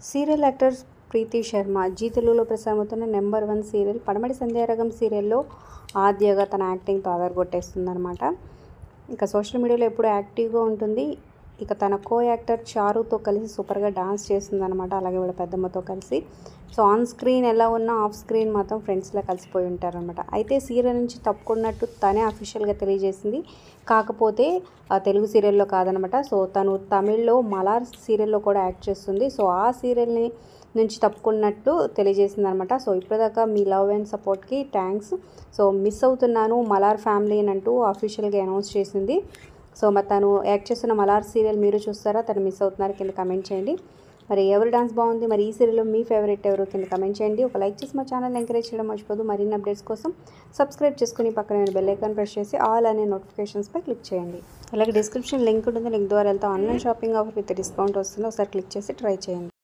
serial actor Preethi Sharma Zee తెలుగులో ప్రసారమవుతున్న number one serial పడమటి సంధ్యారగం సీరియల్లో ఆద్యగా తన యాక్టింగ్తో ఆధారగొట్టేస్తుందనమాట ఇక సోషల్ మీడియాలో ఎప్పుడు యాక్టివ్గా ఉంటుంది ఇక తన కో యాక్టర్ చారుతో కలిసి సూపర్గా డాన్స్ చేస్తుందన్నమాట అలాగే వాళ్ళ పెద్దమ్మతో కలిసి సో ఆన్ స్క్రీన్ ఎలా ఉన్నా ఆఫ్ స్క్రీన్ మాత్రం ఫ్రెండ్స్లా కలిసిపోయి ఉంటారనమాట అయితే సీరియల్ నుంచి తప్పుకున్నట్టు తనే అఫీషియల్గా తెలియజేసింది కాకపోతే ఆ తెలుగు సీరియల్లో కాదనమాట సో తను తమిళ్లో మలార్ సీరియల్లో కూడా యాక్ట్ చేస్తుంది సో ఆ సీరియల్ని నుంచి తప్పుకున్నట్టు తెలియజేసింది అనమాట సో ఇప్పటిదాకా మీ లవ్ అండ్ సపోర్ట్కి థ్యాంక్స్ సో మిస్ అవుతున్నాను మలార్ ఫ్యామిలీ అని అంటూ అఫీషియల్గా అనౌన్స్ చేసింది సో మరి తను యాక్ట్ చేస్తున్న మలార్ సీరియల్ మీరు చూస్తారా తను మిస్ అవుతున్నారు కింద కమెంట్ చేయండి మరి ఎవరి డాన్స్ బాగుంది మరి ఈ సీరియల్లో మీ ఫేవరెట్ ఎవరు కింద కమెంట్ చేయండి ఒక లైక్ చేసి మా ఛానల్ ఎంకరేజ్ చేయడం మర్చిపోదు మరిన్ని అప్డేట్స్ కోసం సబ్స్క్రైబ్ చేసుకుని పక్కన బెల్ ఐకాన్ ప్రెస్ చేసి ఆల్ అనే నోటిఫికేషన్స్పై క్లిక్ చేయండి అలాగే డిస్క్రిప్షన్ లింక్ ఉంటుంది లింక్ ద్వారా వెళ్తే online shopping offer with discount వస్తుంది ఒకసారి క్లిక్ చేసి ట్రై చేయండి